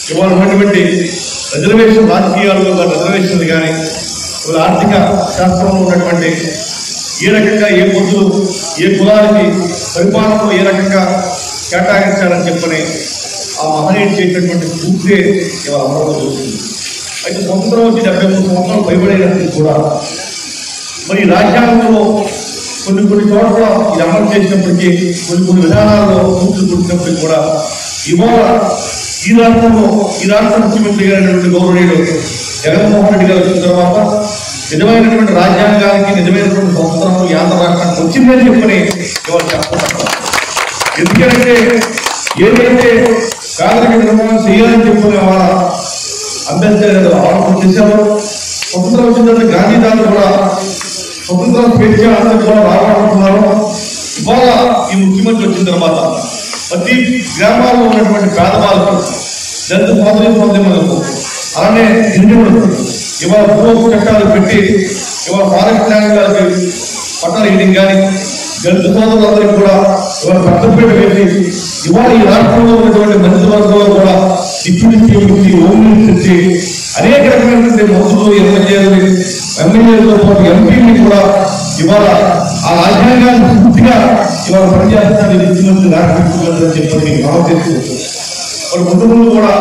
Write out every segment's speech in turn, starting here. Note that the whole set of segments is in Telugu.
ఇవాళ ఉన్నటువంటి రిజర్వేషన్ రాజకీయాల్లో ఉన్న రిజర్వేషన్లు కానీ ఇవాళ ఆర్థిక శాస్త్రంలో ఉన్నటువంటి ఏ రకంగా ఏ పొద్దులు ఏ కులానికి పరిపాలనలో ఏ రకంగా కేటాయించాలని చెప్పని ఆ మహనీయుడు చేసినటువంటి పూర్తే ఇవాళ అమలులో చూస్తుంది అయితే స్వతంత్రం వచ్చి డెబ్బై మూడు సంవత్సరాలు పైబడినప్పుడు కూడా మరి రాజ్యాంగంలో కొన్ని కొన్ని చోట్ల ఇది అమలు చేసినప్పటికీ కొన్ని కొన్ని విధానాల్లో పూర్తి పుట్టినప్పటికీ కూడా ఇవాళ ఈ రాష్ట్రంలో ఈ రాష్ట్ర ముఖ్యమంత్రి గారైనటువంటి గౌరవనీయుడు జగన్మోహన్ రెడ్డి గారు వచ్చిన తర్వాత నిజమైనటువంటి రాజ్యాంగానికి నిజమైనటువంటి సంవత్సరం ఈ ఆంధ్ర రాష్ట్రానికి వచ్చిందని చెప్పని ఇవాళ చెప్తున్నారు ఎందుకంటే ఏదైతే కాదరికి నిర్మాణం చేయాలని చెప్పిన వాళ్ళ అంబేద్కర్ గారు ఆలోచన చేశారు స్వతంత్రం వచ్చిన తర్వాత గాంధీ తాను కూడా స్వతంత్రం స్వేచ్ఛ అందరూ కూడా రావాలనుకున్నారు ఇవాళ ఈ ముఖ్యమంత్రి వచ్చిన తర్వాత ప్రతి గ్రామాల్లో ఉన్నటువంటి పేదవాళ్ళకు దళిత సోదరి సోదరులకు అలానే గిరిజనులకు ఇవాళ భూ చట్టాలు పెట్టి ఇవాళ ఫారెస్ట్ ల్యాండ్ గారికి పట్టాలు ఇవ్వడం కానీ దళిత సోదరులందరికీ కూడా ఇవాళ పట్టపేట వేసి ఇవాళ ఈ రాష్ట్రంలో ఉన్నటువంటి మంత్రివర్గంలో కూడా డిప్యూటీ సీఎం ఇచ్చి హోమ్ మినిస్టర్ ఇచ్చి అనేక రకమైనటువంటి మంత్రులు ఎమ్మెల్యేలు ఎమ్మెల్యేలతో పాటు ఎంపీని కూడా ఇవాళ ఆ రాజ్యాంగాన్ని పూర్తిగా ఇవాళ పనిచేస్తున్నారు ఈ ముఖ్యమంత్రి రాష్ట్ర ముఖ్యమంత్రి అని చెప్పి మీకు మనం తెలుసుకోవచ్చు మరి ముందు ముందు కూడా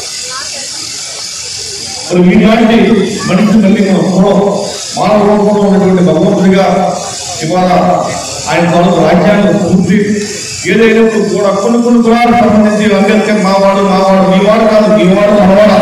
మరి మీలాంటి మనిషి మళ్ళీ మనం మానవ రూపంలో ఉన్నటువంటి భగవంతుడిగా ఇవాళ ఆయన తాలూకు రాజ్యాంగం పూర్తి ఏదైనప్పుడు కూడా కొన్ని కొన్ని కులాలకు సంబంధించి అంబేద్కర్ మావాడు మావాడు మీ వాడు కాదు మీ వాడు మనవాడు